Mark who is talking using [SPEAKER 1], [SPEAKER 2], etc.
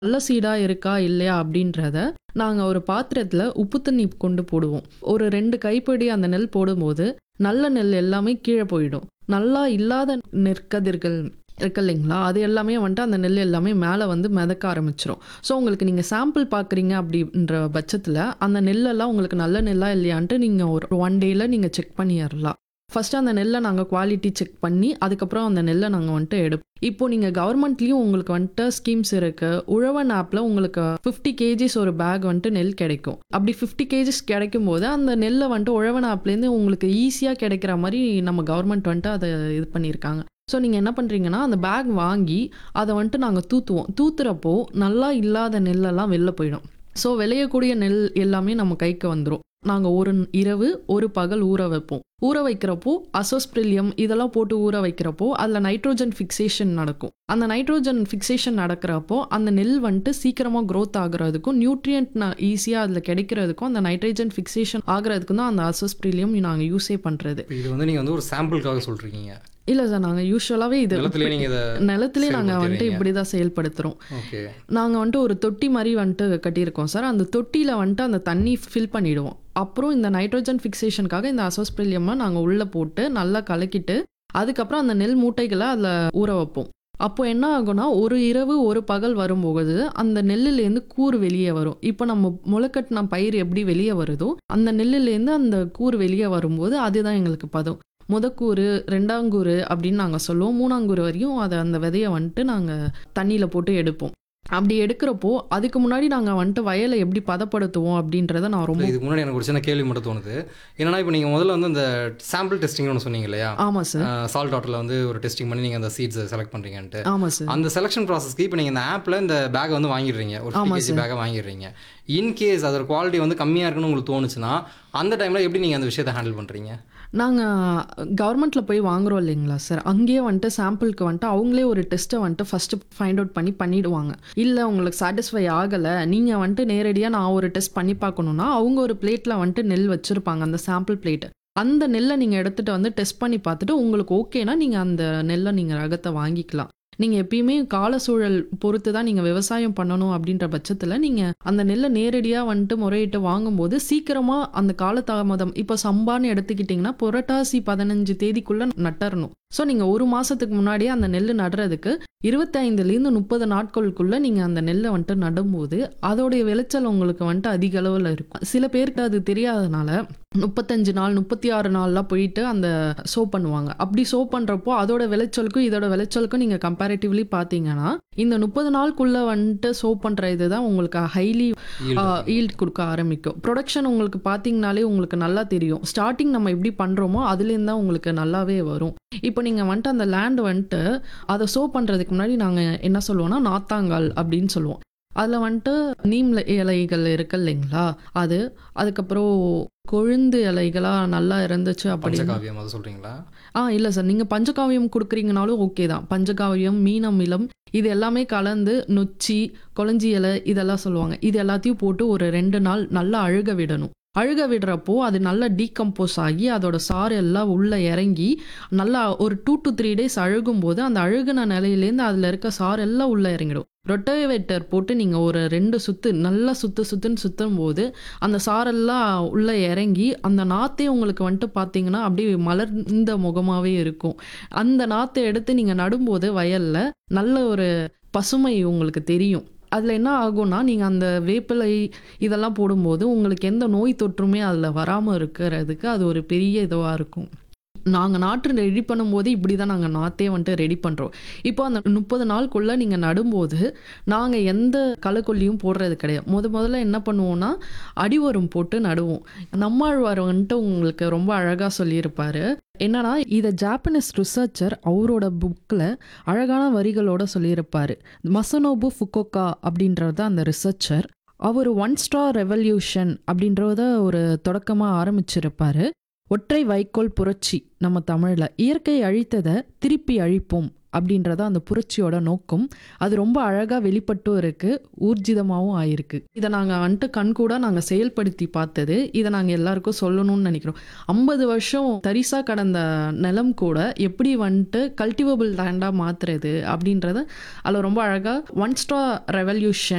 [SPEAKER 1] நல்ல சீடா இருக்கா இல்லையா அப்படின்றத நாங்கள் ஒரு பாத்திரத்தில் உப்பு தண்ணி கொண்டு போடுவோம் ஒரு ரெண்டு கைப்பிடி அந்த நெல் போடும்போது நல்ல நெல் எல்லாமே கீழே போயிடும் நல்லா இல்லாத நெற்கதிர்கள் இருக்கு இல்லைங்களா அது எல்லாமே வந்துட்டு அந்த நெல் எல்லாமே மேலே வந்து மிதக்க ஆரம்பிச்சிரும் ஸோ உங்களுக்கு நீங்கள் சாம்பிள் பார்க்குறீங்க அப்படின்ற பட்சத்தில் அந்த நெல்லெல்லாம் உங்களுக்கு நல்ல நெல்லா இல்லையான்ட்டு நீங்கள் ஒரு ஒன் டேயில் நீங்கள் செக் பண்ணிடலாம் ஃபஸ்ட்டு அந்த நெல்லை நாங்கள் குவாலிட்டி செக் பண்ணி அதுக்கப்புறம் அந்த நெல்லை நாங்கள் வந்துட்டு எடுப்போம் இப்போ நீங்கள் கவர்மெண்ட்லேயும் உங்களுக்கு வந்துட்டு ஸ்கீம்ஸ் இருக்குது உழவன் ஆப்பில் உங்களுக்கு ஃபிஃப்டி கேஜிஸ் ஒரு பேக் வந்துட்டு நெல் கிடைக்கும் அப்படி ஃபிஃப்டி கேஜிஸ் கிடைக்கும் போது அந்த நெல்லை வந்துட்டு உழவன் ஆப்லேருந்து உங்களுக்கு ஈஸியாக கிடைக்கிற மாதிரி நம்ம கவர்மெண்ட் வந்துட்டு அதை இது பண்ணியிருக்காங்க ஸோ நீங்கள் என்ன பண்ணுறீங்கன்னா அந்த பேக் வாங்கி அதை வந்துட்டு நாங்கள் தூத்துவோம் தூத்துறப்போ நல்லா இல்லாத நெல்லெல்லாம் வெளில போயிடும் ஸோ விளையக்கூடிய நெல் எல்லாமே நம்ம கைக்கு வந்துடும் நாங்கள் ஒரு இரவு ஒரு பகல் ஊற வைப்போம் ஊற வைக்கிறப்போ அசோஸ்பிரிலியம் இதெல்லாம் போட்டு ஊற வைக்கிறப்போ அதில் நைட்ரோஜன் ஃபிக்சேஷன் நடக்கும் அந்த நைட்ரோஜன் ஃபிக்சேஷன் நடக்கிறப்போ அந்த நெல் வந்துட்டு சீக்கிரமாக க்ரோத் ஆகுறதுக்கும் நியூட்ரியன்ட் ஈஸியாக அதில் கிடைக்கிறதுக்கும் அந்த நைட்ரோஜன் ஃபிக்சேஷன் ஆகுறதுக்கும் தான் அந்த அசோஸ்பிரிலியம் நாங்கள் யூஸே பண்ணுறது
[SPEAKER 2] இப்போ இது வந்து நீங்கள் வந்து ஒரு சாம்பிளுக்காக சொல்கிறீங்க
[SPEAKER 1] இல்லை சார் நாங்கள் யூஸ்வலாகவே இது
[SPEAKER 2] நிலத்திலே நீங்கள் இதை
[SPEAKER 1] நிலத்திலே நாங்கள் வந்துட்டு
[SPEAKER 2] செயல்படுத்துறீங்க.
[SPEAKER 1] இப்படி தான் செயல்படுத்துகிறோம்
[SPEAKER 2] ஓகே
[SPEAKER 1] நாங்கள் வந்துட்டு ஒரு தொட்டி மாதிரி வந்துட்டு கட்டியிருக்கோம் சார் அந்த தொட்டியில் வந்துட்டு அந்த தண்ணி ஃபில் பண்ணிடுவோம் அப்புறம் இந்த நைட்ரோஜன் ஃபிக்சேஷனுக்காக இந்த அசோஸ்பிரிலியமாக நாங்கள் உள்ளே போட்டு நல்லா கலக்கிட்டு அதுக்கப்புறம் அந்த நெல் மூட்டைகளை அதில் ஊற வைப்போம் அப்போ என்ன ஆகும்னா ஒரு இரவு ஒரு பகல் வரும்போது அந்த நெல்லுலேருந்து கூறு வெளியே வரும் இப்போ நம்ம முளைக்கட்டின பயிர் எப்படி வெளியே வருதோ அந்த நெல்லுலேருந்து அந்த கூறு வெளியே வரும்போது அதுதான் எங்களுக்கு பதம் முதக்கூறு ரெண்டாங்கூறு அப்படின்னு நாங்கள் சொல்லுவோம் மூணாங்கூறு வரையும் அதை அந்த விதையை வந்துட்டு நாங்கள் தண்ணியில் போட்டு எடுப்போம் அப்படி எடுக்கிறப்போ அதுக்கு முன்னாடி நாங்கள் வந்துட்டு வயலை எப்படி பதப்படுத்துவோம் அப்படின்றத நான் ரொம்ப
[SPEAKER 2] இதுக்கு முன்னாடி எனக்கு ஒரு சின்ன கேள்வி மட்டும் தோணுது என்னன்னா இப்போ நீங்கள் முதல்ல வந்து அந்த சாம்பிள் டெஸ்டிங்னு ஒன்று சொன்னீங்க இல்லையா
[SPEAKER 1] ஆமாம் சார்
[SPEAKER 2] சால்ட் வாட்டரில் வந்து ஒரு டெஸ்டிங் பண்ணி நீங்கள் அந்த சீட்ஸை செலக்ட் பண்ணுறீங்கன்ட்டு
[SPEAKER 1] ஆமாம் சார்
[SPEAKER 2] அந்த செலெக்ஷன் ப்ராசஸ்க்கு இப்போ நீங்கள் இந்த ஆப்பில் இந்த பேக்கை வந்து வாங்கிடுறீங்க ஒரு
[SPEAKER 1] ஆமா
[SPEAKER 2] கேஜி பேக்கை வாங்கிடுறீங்க இன்கேஸ் அதோட குவாலிட்டி வந்து கம்மியாக இருக்குன்னு உங்களுக்கு தோணுச்சுன்னா அந்த டைமில் எப்படி நீங்கள் அந்த விஷயத்தை ஹேண்டில் பண்ணுறீங்க
[SPEAKER 1] நாங்கள் கவர்மெண்ட்டில் போய் வாங்குறோம் இல்லைங்களா சார் அங்கேயே வந்துட்டு சாம்பிளுக்கு வந்துட்டு அவங்களே ஒரு டெஸ்ட்டை வந்துட்டு ஃபஸ்ட்டு ஃபைண்ட் அவுட் பண்ணி பண்ணிடுவாங்க இல்லை உங்களுக்கு சாட்டிஸ்ஃபை ஆகலை நீங்கள் வந்துட்டு நேரடியாக நான் ஒரு டெஸ்ட் பண்ணி பார்க்கணுன்னா அவங்க ஒரு பிளேட்டில் வந்துட்டு நெல் வச்சுருப்பாங்க அந்த சாம்பிள் பிளேட்டு அந்த நெல்லை நீங்கள் எடுத்துகிட்டு வந்து டெஸ்ட் பண்ணி பார்த்துட்டு உங்களுக்கு ஓகேனா நீங்கள் அந்த நெல்லை நீங்கள் ரகத்தை வாங்கிக்கலாம் நீங்கள் எப்பயுமே கால சூழல் பொறுத்து தான் நீங்கள் விவசாயம் பண்ணணும் அப்படின்ற பட்சத்தில் நீங்கள் அந்த நெல்லை நேரடியாக வந்துட்டு முறையிட்டு வாங்கும்போது சீக்கிரமாக அந்த காலதாமதம் இப்போ சம்பான்னு எடுத்துக்கிட்டிங்கன்னா புரட்டாசி பதினஞ்சு தேதிக்குள்ளே நட்டறணும் ஸோ நீங்கள் ஒரு மாதத்துக்கு முன்னாடியே அந்த நெல் நடுறதுக்கு இருபத்தைந்துலேருந்து முப்பது நாட்களுக்குள்ளே நீங்கள் அந்த நெல்லை வந்துட்டு நடும்போது அதோடைய விளைச்சல் உங்களுக்கு வந்துட்டு அதிக அளவில் இருக்கும் சில பேருக்கு அது தெரியாதனால முப்பத்தஞ்சு நாள் முப்பத்தி ஆறு நாள்லாம் போயிட்டு அந்த சோ பண்ணுவாங்க அப்படி சோ பண்ணுறப்போ அதோட விளைச்சலுக்கும் இதோட விளைச்சலுக்கும் நீங்கள் கம்பேரிட்டிவ்லி பார்த்தீங்கன்னா இந்த முப்பது நாளுக்குள்ளே வந்துட்டு சோ பண்ணுற இதுதான் உங்களுக்கு ஹைலி ஈல்ட் கொடுக்க ஆரம்பிக்கும் ப்ரொடக்ஷன் உங்களுக்கு பார்த்தீங்கனாலே உங்களுக்கு நல்லா தெரியும் ஸ்டார்டிங் நம்ம எப்படி பண்ணுறோமோ அதுலேருந்து தான் உங்களுக்கு நல்லாவே வரும் இப்போ நீங்கள் வந்துட்டு அந்த லேண்ட் வந்துட்டு அதை சோ பண்ணுறதுக்கு முன்னாடி நாங்கள் என்ன சொல்லுவோம்னா நாத்தாங்கால் அப்படின்னு சொல்லுவோம் அதில் வந்துட்டு நீம் இலைகள் இருக்கு இல்லைங்களா அது அதுக்கப்புறம் கொழுந்து இலைகளாக நல்லா இருந்துச்சு அப்படின்னு
[SPEAKER 2] பஞ்சகாவியம் அதை சொல்கிறீங்களா
[SPEAKER 1] ஆ இல்லை சார் நீங்கள் பஞ்சகாவியம் கொடுக்குறீங்கனாலும் ஓகே தான் பஞ்சகாவியம் மீனமிலம் இது எல்லாமே கலந்து நொச்சி கொளஞ்சி இலை இதெல்லாம் சொல்லுவாங்க இது எல்லாத்தையும் போட்டு ஒரு ரெண்டு நாள் நல்லா அழுக விடணும் அழுக விடுறப்போ அது நல்லா டீகம்போஸ் ஆகி அதோட சாறு எல்லாம் உள்ளே இறங்கி நல்லா ஒரு டூ டு த்ரீ டேஸ் அழுகும் போது அந்த அழுகுன நிலையிலேருந்து அதில் இருக்க சாறு எல்லாம் உள்ளே இறங்கிடும் ரொட்டவேட்டர் போட்டு நீங்கள் ஒரு ரெண்டு சுத்து நல்லா சுத்து சுத்துன்னு சுத்தும் போது அந்த சாரெல்லாம் உள்ளே இறங்கி அந்த நாத்தே உங்களுக்கு வந்துட்டு பார்த்தீங்கன்னா அப்படியே மலர்ந்த முகமாகவே இருக்கும் அந்த நாத்தை எடுத்து நீங்கள் நடும்போது வயலில் நல்ல ஒரு பசுமை உங்களுக்கு தெரியும் அதில் என்ன ஆகும்னா நீங்கள் அந்த வேப்பிலை இதெல்லாம் போடும்போது உங்களுக்கு எந்த நோய் தொற்றுமே அதில் வராமல் இருக்கிறதுக்கு அது ஒரு பெரிய இதுவாக இருக்கும் நாங்கள் நாற்று ரெடி பண்ணும்போது இப்படி தான் நாங்கள் நாற்றே வந்துட்டு ரெடி பண்ணுறோம் இப்போ அந்த முப்பது நாளுக்குள்ளே நீங்கள் நடும்போது நாங்கள் எந்த களைக்கொல்லியும் போடுறது கிடையாது முத முதல்ல என்ன பண்ணுவோம்னா அடிவரம் போட்டு நடுவோம் நம்மாழ்வார் வந்துட்டு உங்களுக்கு ரொம்ப அழகாக சொல்லியிருப்பாரு என்னன்னா இதை ஜாப்பனீஸ் ரிசர்ச்சர் அவரோட புக்கில் அழகான வரிகளோட சொல்லியிருப்பாரு மசனோபு ஃபுக்கோக்கா அப்படின்றது அந்த ரிசர்ச்சர் அவர் ஒன் ஸ்டார் ரெவல்யூஷன் அப்படின்றத ஒரு தொடக்கமாக ஆரம்பிச்சிருப்பாரு ஒற்றை வைக்கோல் புரட்சி நம்ம தமிழில் இயற்கை அழித்ததை திருப்பி அழிப்போம் அப்படின்றத அந்த புரட்சியோட நோக்கம் அது ரொம்ப அழகாக வெளிப்பட்டும் இருக்கு ஊர்ஜிதமாகவும் ஆயிருக்கு இதை நாங்கள் வந்துட்டு கண்கூட நாங்கள் செயல்படுத்தி பார்த்தது இதை நாங்கள் எல்லாருக்கும் சொல்லணும்னு நினைக்கிறோம் ஐம்பது வருஷம் தரிசாக கடந்த நிலம் கூட எப்படி வந்துட்டு கல்டிவபிள் லேண்டாக மாற்றுறது அப்படின்றத அதில் ரொம்ப அழகாக ஒன் ஸ்டார் ரெவல்யூஷன்